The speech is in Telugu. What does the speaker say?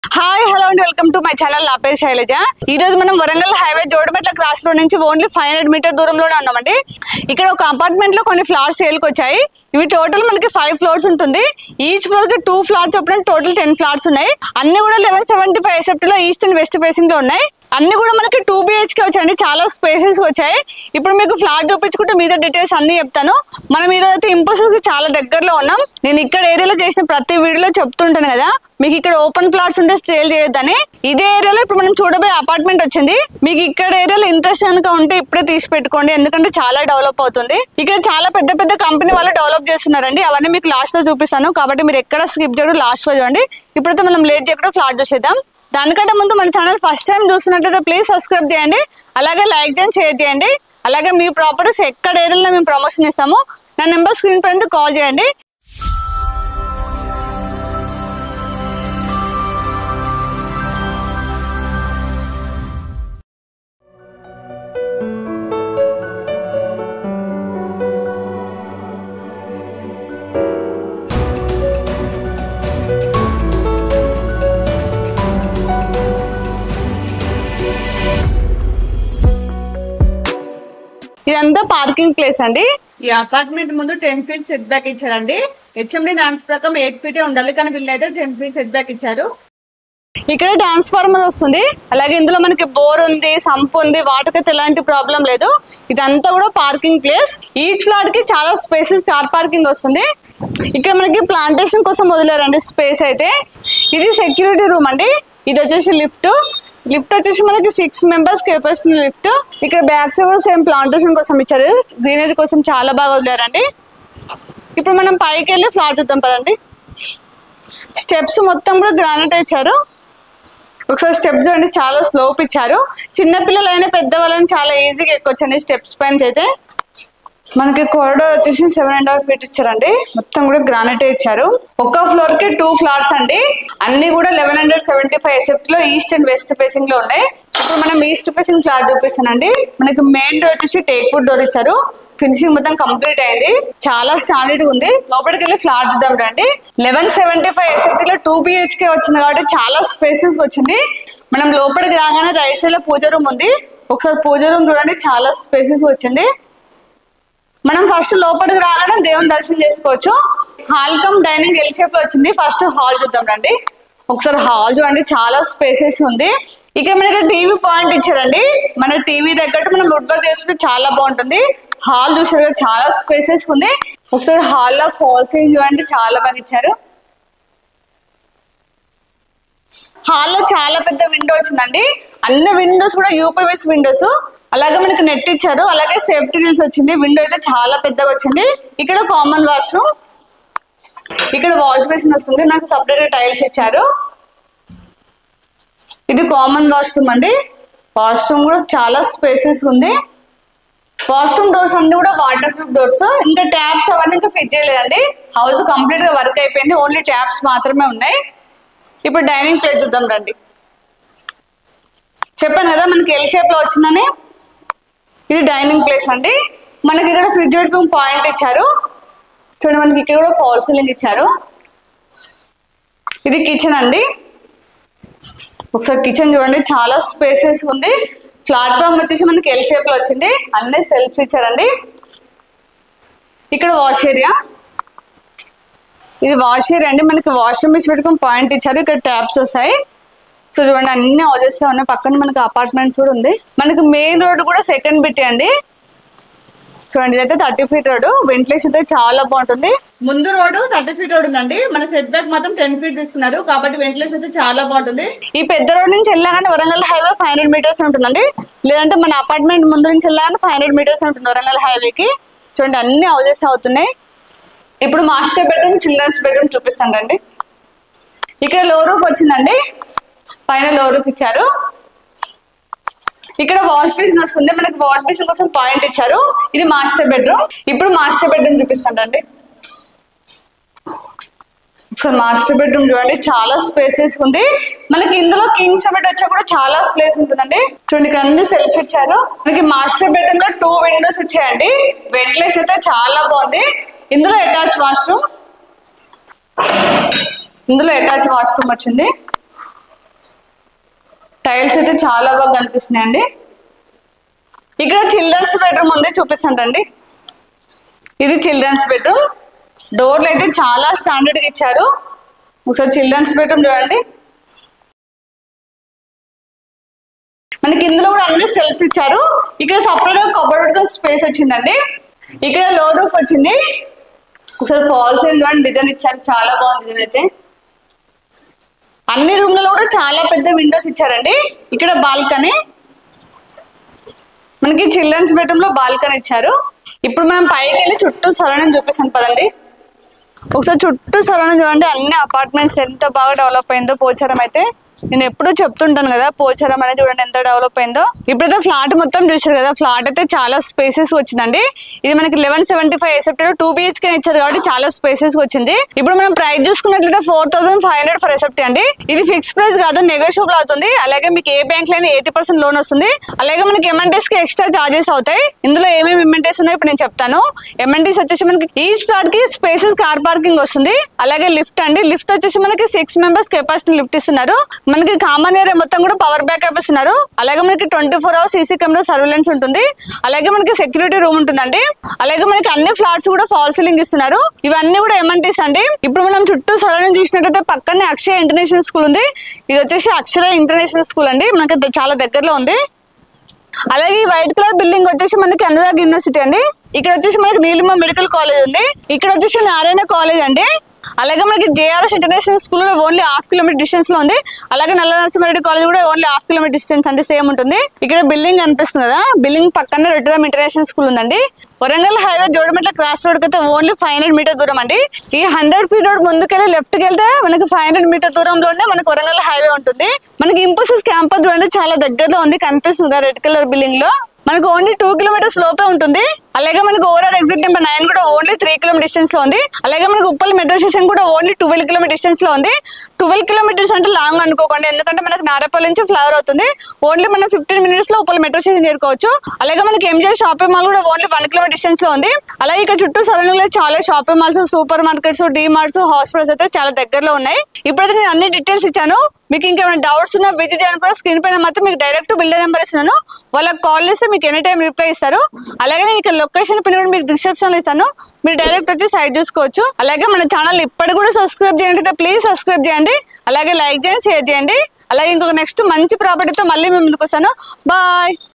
హాయ్ హలో అండి వెల్కమ్ టు మై ఛానల్ నా పేరు శైలజ ఈ రోజు మనం Warangal highway Jodimetla cross road నుంచి ఓన్లీ ఫైవ్ హండ్రెడ్ మీటర్ దూరంలోనే ఉన్నామండి ఇక్కడ ఒక అపార్ట్మెంట్ లో కొన్ని ఫ్లాట్స్ సేల్కి వచ్చాయి ఇవి టోటల్ మనకి ఫైవ్ ఫ్లోర్స్ ఉంటుంది ఈచ్ ఫ్లోర్ కి టూ ఫ్లాట్స్ చొప్పున టోటల్ టెన్ ఫ్లాట్స్ ఉన్నాయి అన్ని కూడా లెవెన్ సెవెంటీ ఫైవ్ ఎసెప్ట్ లో ఈస్ట్ అండ్ వెస్ట్ ఫేసింగ్ లో ఉన్నాయి అన్ని కూడా మనకి టూ బిహెచ్కే వచ్చాయండి చాలా స్పేసెస్ వచ్చాయి ఇప్పుడు మీకు ఫ్లాట్ చూపించుకుంటే మీద డీటెయిల్స్ అన్ని చెప్తాను మనం ఈరోజు అయితే ఇంపోసిస్ కి చాలా దగ్గరలో ఉన్నాం నేను ఇక్కడ ఏరియాలో చేసిన ప్రతి వీడియోలో చెప్తుంటాను కదా మీకు ఇక్కడ ఓపెన్ ప్లాట్స్ ఉంటే సేల్ చేయొద్దని ఇదే ఏరియాలో ఇప్పుడు మనం చూడబోయే అపార్ట్మెంట్ వచ్చింది మీకు ఇక్కడ ఏరియాలో ఇంట్రెస్ట్ కనుక ఉంటే ఇప్పుడే తీసి పెట్టుకోండి ఎందుకంటే చాలా డెవలప్ అవుతుంది ఇక్కడ చాలా పెద్ద పెద్ద కంపెనీ వాళ్ళు డెవలప్ చేస్తున్నారండి అవన్నీ మీకు లాస్ట్ లో చూపిస్తాను కాబట్టి మీరు ఎక్కడ స్కిప్ చేయడం లాస్ట్ లో చూడండి ఇప్పుడైతే మనం లేట్ చేయకుండా ఫ్లాట్ చూసేద్దాం దానికంటే ముందు మన ఛానల్ ఫస్ట్ టైం చూస్తున్నట్లయితే ప్లీజ్ సబ్స్క్రైబ్ చేయండి అలాగే లైక్ చేయండి షేర్ చేయండి అలాగే మీ ప్రాపర్టీస్ ఎక్కడ ఏరియాలో మేము ప్రమోషన్ ఇస్తాము నా నెంబర్ స్క్రీన్ పైన కాల్ చేయండి ఇదంతా పార్కింగ్ ప్లేస్ అండి ఈ అపార్ట్మెంట్ ముందు టెన్ ఫీట్ సెట్ బ్యాక్ ఇచ్చారండి హెచ్ఎండి నామ్స్ ప్రకారం ఎయిట్ ఫీటే ఉండాలి కానీ వీళ్ళైతే టెన్ ఫీట్ సెట్ బ్యాక్ ఇచ్చారు ఇక్కడ ట్రాన్స్ఫార్మర్ వస్తుంది అలాగే ఇందులో మనకి బోర్ ఉంది సంప్ ఉంది వాటర్ అయితే ఎలాంటి ప్రాబ్లం లేదు ఇదంతా కూడా పార్కింగ్ ప్లేస్ ఈచ్ ఫ్లాట్ కి చాలా స్పేసెస్ కార్ పార్కింగ్ వస్తుంది ఇక్కడ మనకి ప్లాంటేషన్ కోసం వదిలేరండి స్పేస్ అయితే ఇది సెక్యూరిటీ రూమ్ అండి ఇది వచ్చేసి లిఫ్ట్ లిఫ్ట్ వచ్చేసి మనకి సిక్స్ మెంబర్స్ కెపాసిటీ లిఫ్ట్ ఇక్కడ బ్యాక్ సైడ్ కూడా సేమ్ ప్లాంటేషన్ కోసం ఇచ్చారు గ్రీనరీ కోసం చాలా బాగా వదిలేరండి ఇప్పుడు మనం పైకి వెళ్ళి ఫ్లాట్ చూద్దాం పదండి స్టెప్స్ మొత్తం కూడా గ్రానైట్ ఇచ్చారు ఒకసారి స్టెప్ చూడండి చాలా స్లోప్ ఇచ్చారు చిన్న పిల్లలైనా పెద్దవాళ్ళని చాలా ఈజీగా ఎక్కొచ్చండి స్టెప్స్ పైన అయితే మనకి కారిడోర్ వచ్చేసి సెవెన్ అండ్ హాఫ్ ఫీట్ ఇచ్చారండి మొత్తం కూడా గ్రానైట్ ఇచ్చారు ఒక ఫ్లోర్ కి టూ ఫ్లాట్స్ అండి అన్ని కూడా లెవెన్ హండ్రెడ్ సెవెంటీ ఫైవ్ ఎసెప్ట్ లో ఈస్ట్ అండ్ వెస్ట్ ఫేసింగ్ లో ఉన్నాయి ఇప్పుడు మనం ఈస్ట్ ఫేసింగ్ ఫ్లాట్ చూపిస్తానండి మనకి మెయిన్ డోర్ వచ్చేసి టేక్ వుడ్ డోర్ ఇచ్చారు ఫినిషింగ్ మొత్తం కంప్లీట్ అయింది చాలా స్టాండర్డ్ ఉంది లోపలికి వెళ్ళి ఫ్లాట్ చూద్దాం రండి లెవెన్ సెవెంటీ ఫైవ్ ఎస్ఎఫ్టీ లో టూ బిహెచ్కే వచ్చింది కాబట్టి చాలా స్పేసెస్ వచ్చింది మనం లోపలికి రాగానే రైట్ సైడ్ లో పూజ రూమ్ ఉంది ఒకసారి పూజ రూమ్ చూడండి చాలా స్పేసెస్ వచ్చింది మనం ఫస్ట్ లోపలికి రాగానే దేవుని దర్శనం చేసుకోవచ్చు hall cum dining L shape లో వచ్చింది ఫస్ట్ హాల్ చూద్దాం రండి ఒకసారి హాల్ చూడండి చాలా స్పేసెస్ ఉంది ఇక్కడ మనకి టీవీ పాయింట్ ఇచ్చారండి మన టీవీ తగ్గట్టు మనం వుడ్ వర్క్ చేస్తే చాలా బాగుంటుంది హాల్ చూసారు కదా, చాలా స్పేసెస్ ఉంది ఒకసారి హాల్ లో ఫాల్ సీలింగ్ చూడండి చాలా బాగా ఇచ్చారు హాల్లో చాలా పెద్ద విండో వచ్చిందండి అన్ని విండోస్ కూడా యూపీవీఎస్ విండోస్ అలాగే మనకి నెట్ ఇచ్చారు అలాగే సేఫ్టీ రీల్స్ వచ్చింది విండో అయితే చాలా పెద్దగా వచ్చింది ఇక్కడ కామన్ వాష్రూమ్ ఇక్కడ వాష్ బేసిన్ వస్తుంది నాకు సపరేట్ టైల్స్ ఇచ్చారు ఇది కామన్ వాష్రూమ్ అండి వాష్రూమ్ కూడా చాలా స్పేసెస్ ఉంది వాష్రూమ్ డోర్స్ అన్ని కూడా వాటర్ ప్రూఫ్ డోర్స్ ఇంకా ట్యాప్స్ అవన్నీ ఇంకా ఫిట్ చేయలేదండి హౌస్ కంప్లీట్ గా వర్క్ అయిపోయింది ఓన్లీ ట్యాప్స్ మాత్రమే ఉన్నాయి ఇప్పుడు డైనింగ్ ప్లేస్ చూద్దాం రండి చెప్పాను కదా మనకి ఎల్ షేప్ లో వచ్చిందని ఇది డైనింగ్ ప్లేస్ అండి మనకి ఇక్కడ ఫ్రిడ్జ్ పెట్టుకుని పాయింట్ ఇచ్చారు చూడండి మనకి ఇక్కడ కూడా ఫాల్ సీలింగ్ ఇచ్చారు ఇది కిచెన్ అండి ఒకసారి కిచెన్ చూడండి చాలా స్పేసెస్ ఉంది ప్లాట్ఫామ్ వచ్చేసి మనకి ఎల్ షేప్ లో వచ్చింది అన్ని సెల్ఫ్స్ ఇచ్చారండి ఇక్కడ వాష్ ఏరియా ఇది వాష్ ఏరియా అండి మనకి వాష్రూమ్ మిషన్ పెట్టుకుని పాయింట్ ఇచ్చారు ఇక్కడ ట్యాప్స్ వస్తాయి సో చూడండి అన్ని హౌజెస్ ఉన్నాయి పక్కన మనకి అపార్ట్మెంట్స్ కూడా ఉంది మనకి మెయిన్ రోడ్ కూడా సెకండ్ బిట్ అండి చూడండి ఇదైతే థర్టీ ఫీట్ రోడ్ వెంటిలేషన్ అయితే చాలా బాగుంటుంది ముందు రోడ్ థర్టీ ఫీట్ రోడ్ ఉందండి మన సెట్ బ్యాక్ మాత్రం టెన్ ఫీట్ తీసుకున్నారు కాబట్టి వెంటిలేషన్ అయితే చాలా బాగుంటుంది ఈ పెద్ద రోడ్ నుంచి వెళ్ళగానే Warangal highway five hundred meters ఉంటుందండి లేదంటే మన అపార్ట్మెంట్ ముందు నుంచి వెళ్ళగానే ఫైవ్ హండ్రెడ్ మీటర్స్ ఉంటుంది వరంగల్ హైవేకి చూడండి అన్ని హౌజెస్ అవుతున్నాయి ఇప్పుడు మాస్టర్ బెడ్రూమ్ చిల్డ్రన్స్ బెడ్రూమ్ చూపిస్తాను రండి ఇక్కడ లో రూఫ్ వచ్చిందండి పైన లో రూఫ్ ఇచ్చారు ఇక్కడ వాష్ బేసిన్ వస్తుంది మనకి వాష్ బేసిన్ కోసం పాయింట్ ఇచ్చారు ఇది మాస్టర్ బెడ్రూమ్ ఇప్పుడు మాస్టర్ బెడ్రూమ్ చూపిస్తాను రండి ఒకసారి మాస్టర్ బెడ్రూమ్ చూడండి చాలా స్పేసెస్ ఉంది మనకి ఇందులో కింగ్స్ బెడ్ వచ్చా కూడా చాలా ప్లేస్ ఉంటుందండి చూడండి ఇక్కడ అన్ని సెల్ఫ్ ఇచ్చారు మనకి మాస్టర్ బెడ్రూమ్ లో టూ విండోస్ వచ్చాయండి వెంటిలేషన్ అయితే చాలా బాగుంది ఇందులో అటాచ్ వాష్రూమ్ ఇందులో అటాచ్ వాష్రూమ్ వచ్చింది అయితే చాలా బాగా కనిపిస్తున్నాయి అండి ఇక్కడ చిల్డ్రన్స్ బెడ్రూమ్ ఉంది చూపిస్తానండి ఇది చిల్డ్రన్స్ బెడ్రూమ్ డోర్లు అయితే చాలా స్టాండర్డ్ గా ఇచ్చారు ఒకసారి చిల్డ్రన్స్ బెడ్రూమ్ చూడండి మనకి ఇందులో కూడా అన్ని సెల్ఫ్స్ ఇచ్చారు ఇక్కడ సపరేట్ గా కబోర్డ్ స్పేస్ వచ్చిందండి ఇక్కడ లో రూఫ్ వచ్చింది ఒకసారి ఫాల్స్ డిజైన్ ఇచ్చారు చాలా బాగుంది డిజైన్ అయితే అన్ని రూమ్లలో కూడా చాలా పెద్ద విండోస్ ఇచ్చారండి ఇక్కడ బాల్కనీ మనకి చిల్డ్రన్స్ బెడ్రూమ్ లో బాల్కనీ ఇచ్చారు ఇప్పుడు మనం పైకి వెళ్ళి చుట్టూ సరౌండింగ్ చూపిస్తాను పదండి ఒకసారి చుట్టూ సరౌండింగ్ చూడండి అన్ని అపార్ట్మెంట్స్ ఎంత బాగా డెవలప్ అయిందో పోచారం అయితే నేను ఎప్పుడూ చెప్తుంటాను కదా పోచారం అనేది చూడండి ఎంత డెవలప్ అయిందో ఇప్పుడైతే ఫ్లాట్ మొత్తం చూసారు కదా ఫ్లాట్ అయితే చాలా స్పేసెస్ వచ్చిందండి ఇది మనకి eleven seventy five SFT two BHK ఇచ్చారు కాబట్టి చాలా స్పేసెస్ వచ్చింది ఇప్పుడు మనం ప్రైస్ చూసుకున్నట్లయితే four thousand five hundred for SFT అండి ఇది ఫిక్స్ ప్రైస్ కాదు నెగోషియబుల్ అవుతుంది అలాగే మీకు ఏ బ్యాంక్ లైనా ఎయిటీ పర్సెంట్ లోన్ వస్తుంది అలాగే మనకి ఎంఎన్టీస్ కి ఎక్స్ట్రా చార్జెస్ అవుతాయి ఇందులో ఏమేమి ఎంఎన్టీస్ ఉన్నాయో ఇప్పుడు నేను చెప్తాను ఎంఎన్టీస్ వచ్చేసి మనకి ఈచ్ ఫ్లాట్ కి స్పేసెస్ కార్ పార్కింగ్ వస్తుంది అలాగే లిఫ్ట్ అండి లిఫ్ట్ వచ్చేసి మనకి సిక్స్ మెంబర్స్ కెపాసిటీ లిఫ్ట్ ఇస్తున్నారు మనకి కామన్ ఏరియా మొత్తం కూడా పవర్ బ్యాకప్ ఇస్తున్నారు అలాగే మనకి twenty four hours CC camera surveillance ఉంటుంది అలాగే మనకి సెక్యూరిటీ రూమ్ ఉంటుందండి అలాగే మనకి అన్ని ఫ్లాట్స్ కూడా ఫాల్ సీలింగ్ ఇస్తున్నారు ఇవన్నీ కూడా ఎంఎన్టీస్ అండి ఇప్పుడు మనం చుట్టూ సరౌండింగ్ చూసినట్టయితే పక్కనే అక్షయ ఇంటర్నేషనల్ స్కూల్ ఉంది ఇది వచ్చేసి అక్షర ఇంటర్నేషనల్ స్కూల్ అండి మనకి ద- చాలా దగ్గరలో ఉంది అలాగే ఈ వైట్ కలర్ బిల్డింగ్ వచ్చేసి మనకి అనురాగ్ యూనివర్సిటీ అండి ఇక్కడ వచ్చేసి మనకి నీలిమ మెడికల్ కాలేజ్ ఉంది ఇక్కడ వచ్చేసి నారాయణ కాలేజ్ అండి అలాగే మనకి JRS international school only half kilometer distance లో ఉంది అలాగే నల్ల నరసింహారెడ్డి కాలేజ్ కూడా ఓన్లీ హాఫ్ కిలోమీటర్ డిస్టెన్స్ అంటే సేమ్ ఉంటుంది ఇక్కడ బిల్డింగ్ కనిపిస్తుంది కదా బిల్డింగ్ పక్కన రెడ్డిదాం ఇంటర్నేషనల్ స్కూల్ ఉందండి Warangal highway Jodimetla cross road అయితే ఓన్లీ ఫైవ్ హండ్రెడ్ మీటర్ దూరం అండి ఈ హండ్రెడ్ ఫీట్ రోడ్ ముందుకెళ్ళి లెఫ్ట్ కి వెళ్తే మనకి ఫైవ్ హండ్రెడ్ మీటర్ దూరంలోనే మనకి వరంగల్ హైవే ఉంటుంది మనకి ఇంపోసిస్ క్యాంపస్ చూడండి చాలా దగ్గరలో ఉంది కనిపిస్తుంది రెడ్ కలర్ బిల్డింగ్ లో మనకు ఓన్లీ టూ కిలోమీటర్స్ లోపే ఉంటుంది అలాగే మనకు ఓవరాల్ ఎగ్జిట్ నెంబర్ నైన్ కూడా ఓన్లీ త్రీ కిలోమీటర్ డిస్టెన్స్ లో ఉంది అలాగే మనకు ఉప్పల్ మెట్రో స్టేషన్ కూడా ఓన్లీ ట్వెల్వ్ కిలోమీటర్ డిస్టెన్స్ లో ఉంది ట్వెల్వ్ కిలోమీటర్స్ అంటే లాంగ్ అనుకోకండి ఎందుకంటే మనకు నారపల్లి నుంచి ఫ్లవర్ అవుతుంది ఓన్లీ మనం ఫిఫ్టీన్ మినిట్స్ లో ఉప్పల్ మెట్రో స్టేషన్ చేరుకోవచ్చు అలాగే మనకి ఎంజిఆర్ షాపింగ్ మాల్ కూడా ఓన్లీ వన్ కిలోమీటర్ డిస్టెన్స్ లో ఉంది అలాగే ఇక్కడ చుట్టూ సరౌండింగ్ లో చాలా shopping malls super markets D marts hospitals అయితే చాలా దగ్గరలో ఉన్నాయి ఇప్పుడైతే నేను అన్ని డీటెయిల్స్ ఇచ్చాను మీకు ఇంకేమైనా డౌట్స్ ఉన్నా విజిట్ చేయడం కూడా స్క్రీన్ పైన మాత్రం మీకు డైరెక్ట్ బిల్డర్ నెంబర్ ఇస్తున్నాను వాళ్ళకి కాల్ చేస్తే మీకు ఎనీ టైం రిప్లై ఇస్తారు అలాగే నేను ఇక్కడ లొకేషన్ పిన్ కూడా మీకు డిస్క్రిప్షన్ లో ఇస్తాను మీరు డైరెక్ట్ వచ్చి సైట్ చూసుకోవచ్చు అలాగే మన ఛానల్ ఇప్పటికి కూడా సబ్స్క్రైబ్ చేయండి ప్లీజ్ సబ్స్క్రైబ్ చేయండి అలాగే లైక్ చేయండి షేర్ చేయండి అలాగే ఇంకొక నెక్స్ట్ మంచి ప్రాపర్టీతో మళ్ళీ మేము ముందుకు వస్తాను బాయ్